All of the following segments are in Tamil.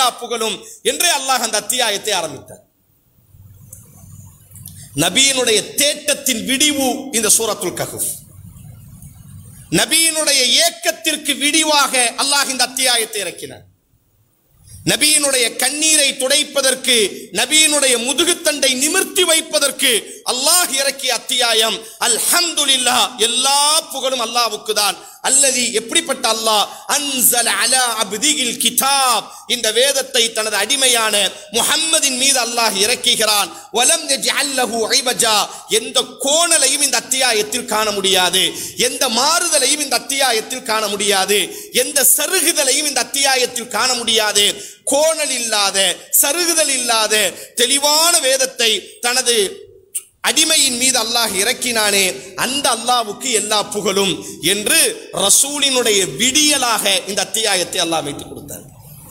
புகழும் என்று அல்லாஹ் அந்த அத்தியாயத்தை ஆரம்பித்தார் நபியினுடைய தேட்டத்தின் விடிவு இந்த சூரத்துல் கஹுஃப் நபியினுடைய ஏக்கத்திற்கு விடிவாக அல்லாஹ் இந்த அத்தியாயத்தை இறக்கினார் நபியினுடைய கண்ணீரை துடைப்பதற்கு நபியினுடைய முதுகுத்தண்டை நிமிர்த்தி வைப்பதற்கு அல்லாஹ் இறக்கிய அத்தியாயம் அல்ஹம்துலில்லாஹ் எல்லா புகழும் அல்லாஹ்வுக்கு தான் அல்லதி எப்படிப்பட்ட அல்லாஹ் அன்சல அலா அப்திகில் கிதாப் இந்த வேதத்தை தனது அடிமையான முஹம்மதின் மீது அல்லாஹ் இறக்குகிறான் வலம் யஜ்அல் லஹு ஐவஜா எந்த கோணலையும் இந்த அத்தியாயத்தில் காண முடியாது எந்த மாறுதலையும் இந்த அத்தியாயத்தில் காண முடியாது எந்த சருகுதலையும் இந்த அத்தியாயத்தில் காண முடியாது கோணல் இல்லாத சருகுதல் இல்லாத தெளிவான வேதத்தை தனது அடிமையின் மீது அல்லாஹ் இறக்கினானே அந்த அல்லாஹ்வுக்கு எல்லா புகழும் என்று ரசூலினுடைய விடியலாக இந்த அத்தியாயத்தை அல்லாஹ் வைத்துக் கொடுத்தார்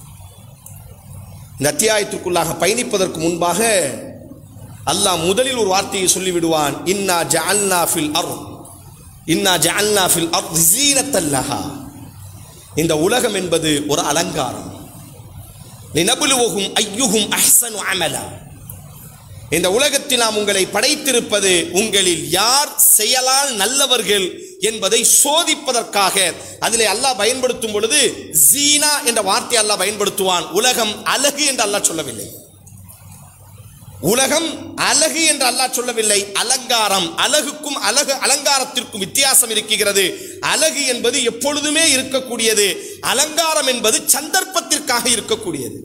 இந்த அத்தியாயத்திற்குள்ளாக பயணிப்பதற்கு முன்பாக அல்லாஹ் முதலில் ஒரு வார்த்தையை சொல்லிவிடுவான் இன்னா ஜஅல்னா ஃபில் அர்த் இன்னா ஜஅல்னா ஃபில் அர்த் ஸீனத்தல் லஹா இந்த உலகம் என்பது ஒரு அலங்காரம் லினபுலுவஹும் ஐயுஹும் அஹ்சனு அமலா இந்த உலகத்தில் நாம் உங்களை படைத்திருப்பது உங்களில் யார் செயலால் நல்லவர்கள் என்பதை சோதிப்பதற்காக அதிலே அல்லாஹ் பயன்படுத்தும் பொழுது ஜீனா என்ற வார்த்தை அல்லாஹ் பயன்படுத்துவான் உலகம் அழகு என்று அல்லாஹ் சொல்லவில்லை உலகம் அழகு என்று அல்லாஹ் சொல்லவில்லை அலங்காரம் அழகுக்கும் அழகு அலங்காரத்திற்கும் வித்தியாசம் இருக்கிறது அழகு என்பது எப்பொழுதுமே இருக்கக்கூடியது அலங்காரம் என்பது சந்தர்ப்பத்திற்காக இருக்கக்கூடியது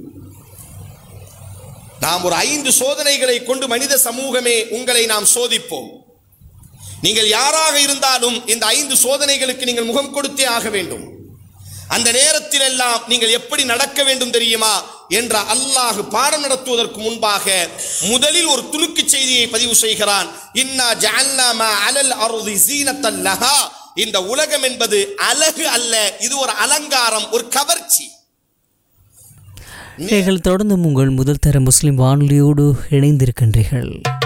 நாம் ஒரு ஐந்து சோதனைகளை கொண்டு மனித சமூகமே உங்களை நாம் சோதிப்போம் நீங்கள் யாராக இருந்தாலும் இந்த ஐந்து சோதனைகளுக்கு நீங்கள் முகம் கொடுத்தே ஆக வேண்டும் அந்த நேரத்தில் எல்லாம் நீங்கள் எப்படி நடக்க வேண்டும் தெரியுமா என்ற அல்லாஹ் பாடம் நடத்துவதற்கு முன்பாக முதலில் ஒரு துணுக்கு செய்தியை பதிவு செய்கிறான் இன்னா ஜஅல்னா மா அலல் அர்தி ஸீனத்தல் லஹா இந்த உலகம் என்பது அழகு அல்ல இது ஒரு அலங்காரம் ஒரு கவர்ச்சி நீங்கள் தொடர்ந்தும் உங்கள் முதல் தர முஸ்லிம் வானொலியோடு இணைந்திருக்கின்றீர்கள்